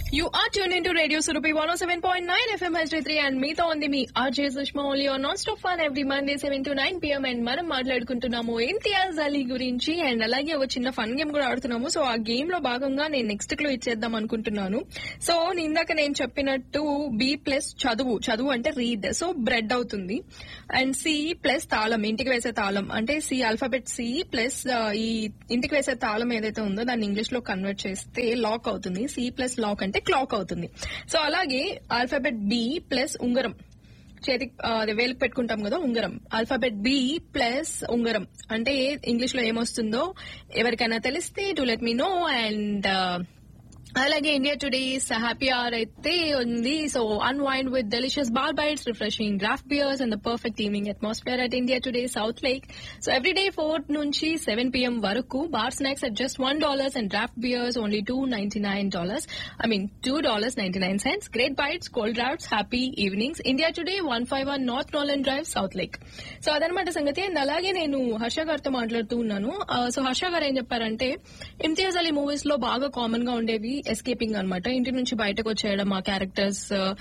You are tuned into Radio Surupi 107.9 FM HD3 and మీతో ఉంది మీ RJ Sushma only on non stop fun every Monday seven to nine PM and మనం మాట్లాడుకుంటున్నాము ఇంతియాజ్ అలీ గురించి and అలాగే ఒక చిన్న ఫన్ గేమ్ కూడా ఆడుతున్నాము సో ఆ గేమ్ లో భాగంగా నేను నెక్స్ట్ క్లో ఇచ్చేద్దాం అనుకుంటున్నాను సో ఇందాక నేను చెప్పినట్టు బి ప్లస్ చదువు చదువు అంటే రీడ్ సో బ్రెడ్ అవుతుంది అండ్ సి ప్లస్ తాళం ఇంటికి వేసే తాళం అంటే సి ఆల్ఫాబెట్ సి ప్లస్ ఈ ఇంటికి వేసే తాళం ఏదైతే ఉందో దాన్ని ఇంగ్లీష్ లో కన్వర్ట్ చేస్తే లాక్ అవుతుంది సి ప్లస్ లాక్ అంటే క్లాక్ అవుతుంది సో అలాగే ఆల్ఫాబెట్ బి ప్లస్ ఉంగరం చేతికి ఆ, అదే వేలుకు పెట్టుకుంటాం కదా ఉంగరం ఆల్ఫాబెట్ బి ప్లస్ ఉంగరం అంటే ఇంగ్లీష్ లో ఏమొస్తుందో ఎవరికైనా తెలిస్తే to let me know and అలాగే ఇండియా టుడేస్ హ్యాపీ అవర్ అయితే ఉంది so unwind with delicious bar bites refreshing draft beers and the perfect evening atmosphere at India Today South Lake so every day four నుంచి seven PM వరకు bar snacks at just one dollars and draft beers only two ninety nine dollars I mean two dollars ninety nine cents great bites cold drafts happy evenings India Today one five one North Nolan Drive South Lake so అదనమాట సంగతి and అలాగే నేను హర్ష గారితో మాట్లాడుతూ ఉన్నాను so Harsha గారు ఏం చెప్పారంటే ఇమ్తియాజ్ అలీ మూవీస్ లో బాగా కామన్ గా ఉండేవి ఎస్కేపింగ్ అన్నమాట ఇంటి నుంచి బయటకు వచ్చేయడం ఆ క్యారెక్టర్స్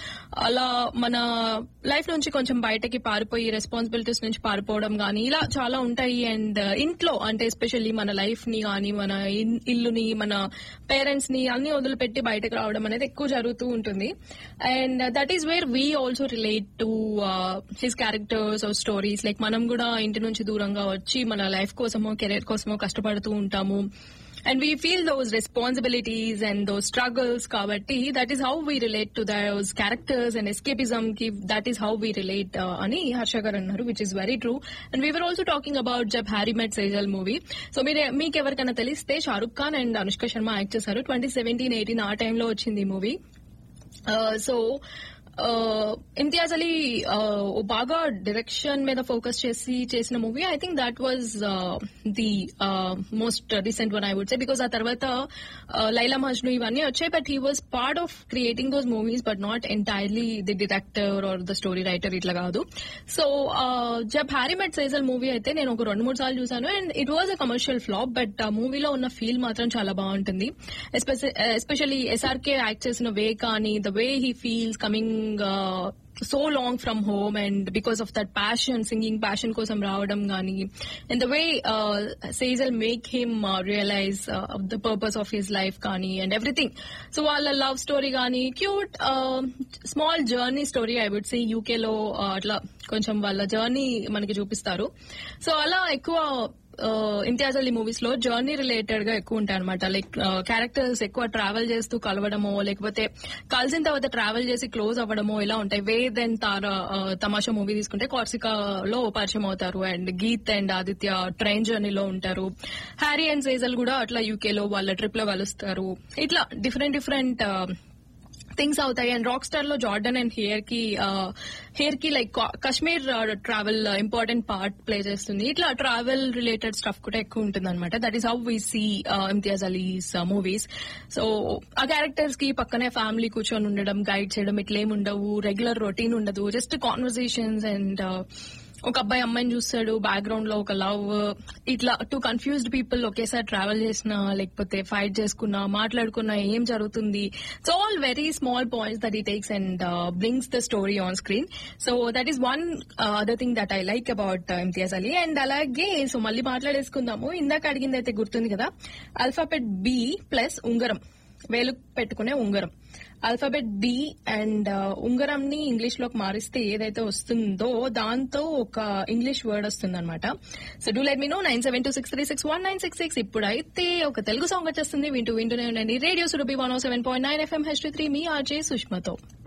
అలా మన లైఫ్ నుంచి కొంచెం బయటకి పారిపోయి రెస్పాన్సిబిలిటీస్ నుంచి పారిపోవడం గానీ ఇలా చాలా ఉంటాయి అండ్ ఇంట్లో అంటే ఎస్పెషల్లీ మన లైఫ్ ని గానీ మన ఇన్- ఇల్లుని మన పేరెంట్స్ ని అన్ని వదిలిపెట్టి బయటకు రావడం అనేది ఎక్కువ జరుగుతూ ఉంటుంది and that is where we also relate to his characters or stories like మనం కూడా ఇంటి నుంచి దూరంగా వచ్చి మన లైఫ్ కోసమో కెరీర్ కోసమో కష్టపడుతూ ఉంటాము and we feel those responsibilities and those struggles కాబట్టి that is how we relate to those characters and escapism కి that is how we relate అని హర్ష గారు అన్నారు which is very true and we are also talking about Jab Harry met Sejal movie so మీరు మీకు ఎవరికైనా తెలిస్తే Shahrukh Khan and Anushka Sharma act చేశారు ట్వంటీ సెవెంటీన్ ఎయిటీన్ ఆ టైంలో వచ్చింది ఈ movie so Imtiaz Ali uh, బాగా డైరెక్షన్ మీద ఫోకస్ చేసి చేసిన movie I think that was the most recent one I would say because ఆ తర్వాత uh, లైలా మజ్ను ఇవన్నీ వచ్చాయి but he was part of creating those movies but not entirely the director or the story writer ఇట్లా కాదు so Jab Harry మెట్ Sejal movie అయితే నేను ఒక రెండు మూడు సార్లు చూసాను and it was a commercial flop but ఆ మూవీలో ఉన్న ఫీల్ మాత్రం చాలా బాగుంటుంది ఎస్పెషల్లీ ఎస్ఆర్కే యాక్ట్ చేసిన వే కానీ the way he feels coming so long from home and because of that passion singing passion కోసం రావడం గానీ and the way Sejal make him realise the purpose of his life కానీ and everything so వాళ్ళ love story కానీ cute small journey story I would say యూకేలో అట్లా కొంచెం వాళ్ళ జర్నీ మనకి చూపిస్తారు సో అలా ఎక్కువ ఇంతియాజ్ అలీ మూవీస్ లో జర్నీ రిలేటెడ్ గా ఎక్కువ ఉంటాయి అనమాట లైక్ క్యారెక్టర్స్ ఎక్కువ ట్రావెల్ చేస్తూ కలవడమో లేకపోతే కలిసిన తర్వాత ట్రావెల్ చేసి క్లోజ్ అవ్వడమో ఇలా ఉంటాయి వే దెన్ తార ఆ, తమాషా మూవీ తీసుకుంటే కార్సికాలో పరిచయం అవుతారు and Geet and Aditya train జర్నీలో ఉంటారు హ్యారీ అండ్ సేజల్ కూడా అట్లా యూకేలో వాళ్ళ ట్రిప్ లో కలుస్తారు ఇట్లా డిఫరెంట్ డిఫరెంట్ థింగ్స్ అవుతాయి అండ్ రాక్ స్టార్ లో జార్డన్ అండ్ హెయిర్ కి హెయిర్ కి like Kashmir travel important part play చేస్తుంది ఇట్లా ట్రావెల్ రిలేటెడ్ స్టఫ్ కూడా ఎక్కువ ఉంటుంది అనమాట that is how we see Imtiaz Ali's movies so ఆ క్యారెక్టర్స్ కి పక్కనే ఫ్యామిలీ కూర్చొని ఉండడం గైడ్ చేయడం ఇట్లేం ఉండవు రెగ్యులర్ రొటీన్ ఉండదు జస్ట్ కాన్వర్సేషన్స్ అండ్ ఒక అబ్బాయి అమ్మాయిని చూస్తాడు బ్యాక్గ్రౌండ్ లో ఒక లవ్ ఇట్లా టూ కన్ఫ్యూజ్డ్ పీపుల్ ఒకేసారి ట్రావెల్ చేసినా లేకపోతే ఫైట్ చేసుకున్నా మాట్లాడుకున్నా ఏం జరుగుతుంది so all very small points that he takes and brings the story on screen so that is one other thing that I like about Imtiaz Ali and అలాగే so మళ్ళీ మాట్లాడేసుకుందాము ఇందాక అడిగింది అయితే గుర్తుంది కదా అల్ఫాబెట్ బి ప్లస్ ఉంగరం వేలు పెట్టుకునే ఉంగరం ఆల్ఫాబెట్ బి అండ్ ఉంగరం ని ఇంగ్లీష్ లోకి మారిస్తే ఏదైతే వస్తుందో దాంతో ఒక ఇంగ్లీష్ వర్డ్ వస్తుంది అనమాట so do let me know nine seven two six three six one nine six six ఇప్పుడైతే ఒక తెలుగు సాంగ్ వచ్చేస్తుంది వింటూ వింటూనే ఉండండి radio Surabhi one seven point nine FM H three మీ ఆర్జే సుష్మతో